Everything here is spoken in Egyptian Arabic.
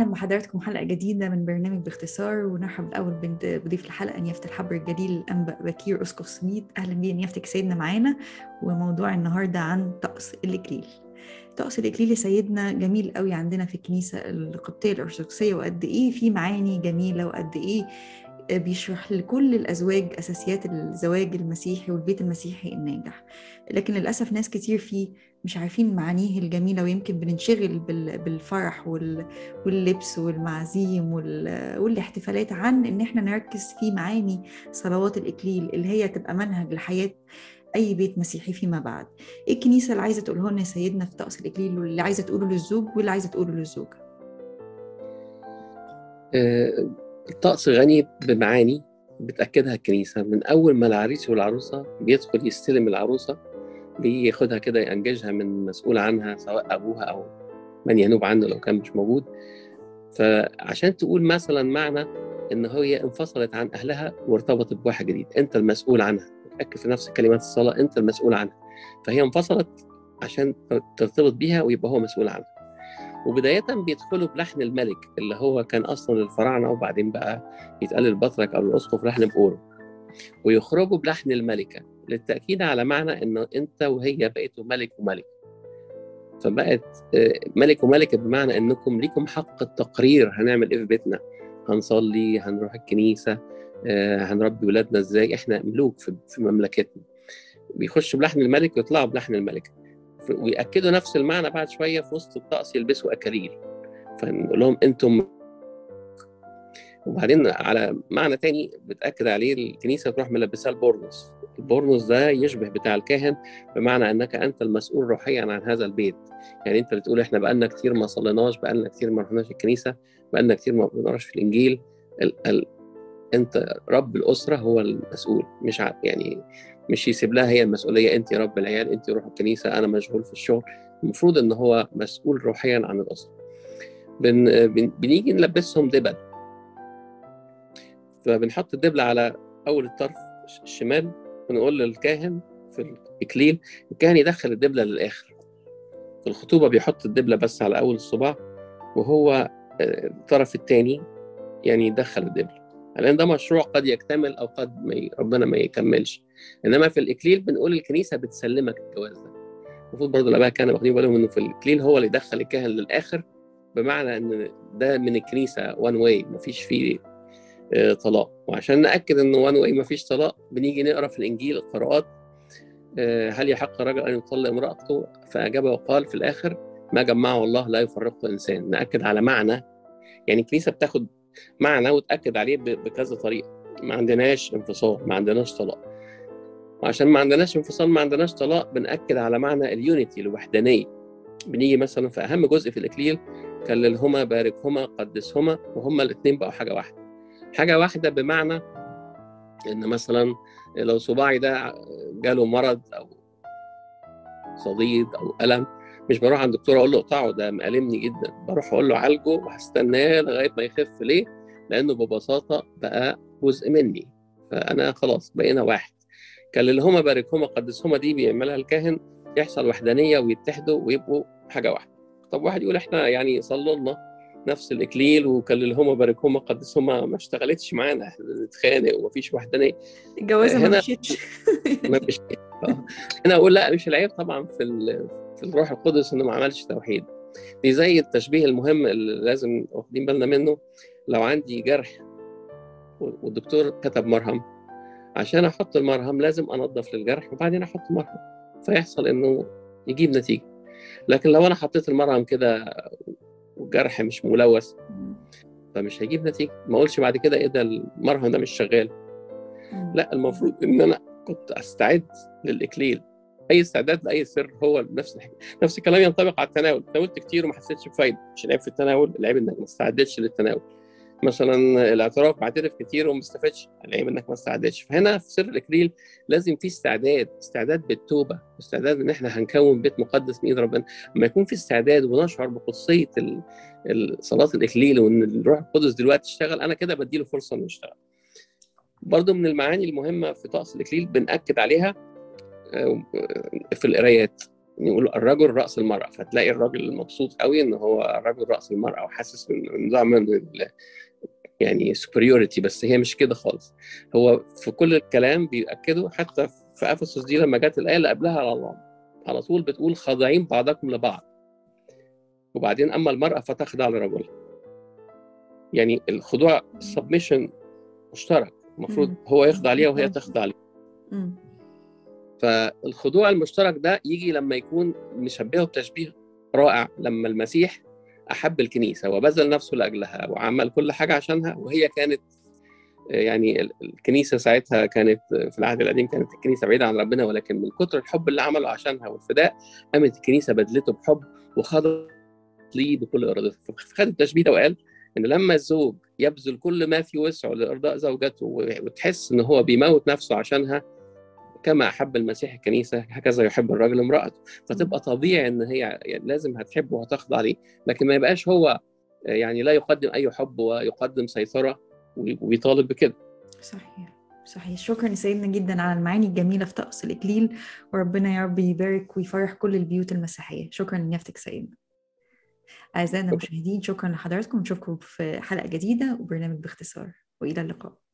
بحضراتكم حلقة جديدة من برنامج باختصار ونرحب الأول بضيف الحلقة نيافة الحبر الجليل الأنبا بكير أسقف سميت أهلا بيه نيافتك سيدنا معانا وموضوع النهاردة عن طقس الإكليل طقس الإكليل سيدنا جميل قوي عندنا في الكنيسة القبطية الأرثوذكسية وقد إيه في معاني جميلة وقد إيه بيشرح لكل الأزواج أساسيات الزواج المسيحي والبيت المسيحي الناجح لكن للأسف ناس كتير فيه مش عارفين معانيه الجميلة ويمكن بننشغل بالفرح واللبس والمعازيم والاحتفالات عن إن إحنا نركز في معاني صلوات الإكليل اللي هي تبقى منهج لحياة أي بيت مسيحي فيما بعد إيه الكنيسة اللي عايزة تقوله لنا سيدنا في طقس الإكليل واللي عايزة تقوله للزوج واللي عايزة تقوله للزوجة الطقس غني بمعاني بتأكدها الكنيسة من أول ما العريس والعروسة بيدخل يستلم العروسة بياخدها كده ينجزها من مسؤول عنها سواء أبوها أو من ينوب عنه لو كان مش موجود فعشان تقول مثلا معنى إن هي انفصلت عن أهلها وارتبطت بواحد جديد أنت المسؤول عنها تأكد في نفس كلمات الصلاة أنت المسؤول عنها فهي انفصلت عشان ترتبط بيها ويبقى هو مسؤول عنها وبداية بيدخلوا بلحن الملك اللي هو كان أصلا للفراعنة وبعدين بقى يتقال البطرك أو الأسقف لحن بأورو ويخرجوا بلحن الملكة للتأكيد على معنى إنه أنت وهي بقيتوا ملك وملك فبقت ملك وملكة بمعنى إنكم ليكم حق التقرير هنعمل إيه في بيتنا هنصلي هنروح الكنيسة هنربي ولادنا إزاي إحنا ملوك في مملكتنا بيخشوا بلحن الملك ويطلعوا بلحن الملكة ويأكدوا نفس المعنى بعد شوية في وسط الطقس يلبسوا أكاليل فنقول لهم أنتم وبعدين على معنى تاني بتأكد عليه الكنيسة تروح ملبساه البورنوس البورنوس ده يشبه بتاع الكاهن بمعنى أنك أنت المسؤول روحيا عن هذا البيت يعني أنت بتقول إحنا بقالنا كتير ما صليناش بقالنا كتير ما رحناش الكنيسة بقالنا كتير ما بنقراش في الإنجيل ال ال أنت رب الأسرة هو المسؤول مش يعني مش يسيب لها هي المسؤوليه انت رب العيال انت روح الكنيسه انا مشغول في الشغل المفروض ان هو مسؤول روحيا عن الاسره بن... بن... بنيجي نلبسهم دبل فبنحط الدبل على اول الطرف الشمال ونقول للكاهن في الاكليل الكاهن يدخل الدبله للاخر في الخطوبه بيحط الدبله بس على اول الصباع وهو الطرف الثاني يعني يدخل الدبله لان ده مشروع قد يكتمل او قد ما ي... ربنا ما يكملش انما في الاكليل بنقول الكنيسه بتسلمك الجواز ده المفروض برضه الاباء كانوا واخدين بالهم انه في الاكليل هو اللي يدخل الكاهن للاخر بمعنى ان ده من الكنيسه وان واي مفيش فيه طلاق وعشان ناكد انه وان واي مفيش طلاق بنيجي نقرا في الانجيل القراءات هل يحق الرجل ان يطلق امراته فاجاب وقال في الاخر ما جمعه الله لا يفرقه انسان ناكد على معنى يعني الكنيسه بتاخد معنى وتاكد عليه بكذا طريقه ما عندناش انفصال ما عندناش طلاق وعشان ما عندناش انفصال ما عندناش طلاق بنأكد على معنى اليونيتي الوحدانية بنيجي مثلا في أهم جزء في الإكليل كللهما باركهما قدسهما وهما الاثنين بقوا حاجة واحدة حاجة واحدة بمعنى إن مثلا لو صباعي ده جاله مرض أو صديد أو ألم مش بروح عند الدكتور أقول له اقطعه ده مألمني جدا بروح أقول له عالجه وهستناه لغاية ما يخف ليه؟ لأنه ببساطة بقى جزء مني فأنا خلاص بقينا واحد كللهما باركهما قدسهما دي بيعملها الكاهن يحصل وحدانيه ويتحدوا ويبقوا حاجه واحده طب واحد يقول احنا يعني صلوا لنا نفس الاكليل وكللهما باركهما قدسهما ما اشتغلتش معانا احنا بنتخانق ومفيش وحدانيه الجوازه ما مشيتش ما مشيتش هنا اقول لا مش العيب طبعا في في الروح القدس انه ما عملش توحيد دي زي التشبيه المهم اللي لازم واخدين بالنا منه لو عندي جرح والدكتور كتب مرهم عشان احط المرهم لازم انظف للجرح وبعدين احط مرهم فيحصل انه يجيب نتيجه لكن لو انا حطيت المرهم كده والجرح مش ملوث فمش هيجيب نتيجه ما اقولش بعد كده ايه ده المرهم ده مش شغال لا المفروض ان انا كنت استعد للاكليل اي استعداد لاي سر هو نفس الحاجة. نفس الكلام ينطبق على التناول تناولت كتير وما حسيتش بفايده مش العيب في التناول العيب انك ما استعدتش للتناول مثلا الاعتراف بعترف كتير وما استفدش العيب انك ما استعدتش فهنا في سر الاكليل لازم في استعداد استعداد بالتوبه استعداد ان احنا هنكون بيت مقدس من ايد ربنا لما يكون في استعداد ونشعر بقدسيه صلاه الاكليل وان الروح القدس دلوقتي اشتغل انا كده بديله فرصه انه يشتغل برضه من المعاني المهمه في طقس الاكليل بناكد عليها في القرايات نقول الرجل راس المراه فتلاقي الراجل مبسوط قوي ان هو الرجل راس المراه وحاسس ان ده من يعني superiority بس هي مش كده خالص هو في كل الكلام بيأكدوا حتى في افسس دي لما جت الايه اللي قبلها على الله على طول بتقول خاضعين بعضكم لبعض وبعدين اما المراه فتخضع لرجلها يعني الخضوع سبمشن مشترك المفروض هو يخضع ليها وهي تخضع ليه فالخضوع المشترك ده يجي لما يكون مشبهه بتشبيه رائع لما المسيح احب الكنيسه وبذل نفسه لاجلها وعمل كل حاجه عشانها وهي كانت يعني الكنيسه ساعتها كانت في العهد القديم كانت الكنيسه بعيده عن ربنا ولكن من كتر الحب اللي عمله عشانها والفداء قامت الكنيسه بذلته بحب وخضعت ليه بكل ارادتها فخد التشبيه ده وقال ان لما الزوج يبذل كل ما في وسعه لارضاء زوجته وتحس ان هو بيموت نفسه عشانها كما احب المسيح الكنيسه هكذا يحب الرجل امراته فتبقى طبيعي ان هي يعني لازم هتحبه وهتخضع ليه لكن ما يبقاش هو يعني لا يقدم اي حب ويقدم سيطره وبيطالب بكده صحيح صحيح شكرا سيدنا جدا على المعاني الجميله في طقس الاكليل وربنا يا رب يبارك ويفرح كل البيوت المسيحيه شكرا لنيافتك سيدنا أعزائنا المشاهدين شكرا لحضراتكم نشوفكم في حلقة جديدة وبرنامج باختصار وإلى اللقاء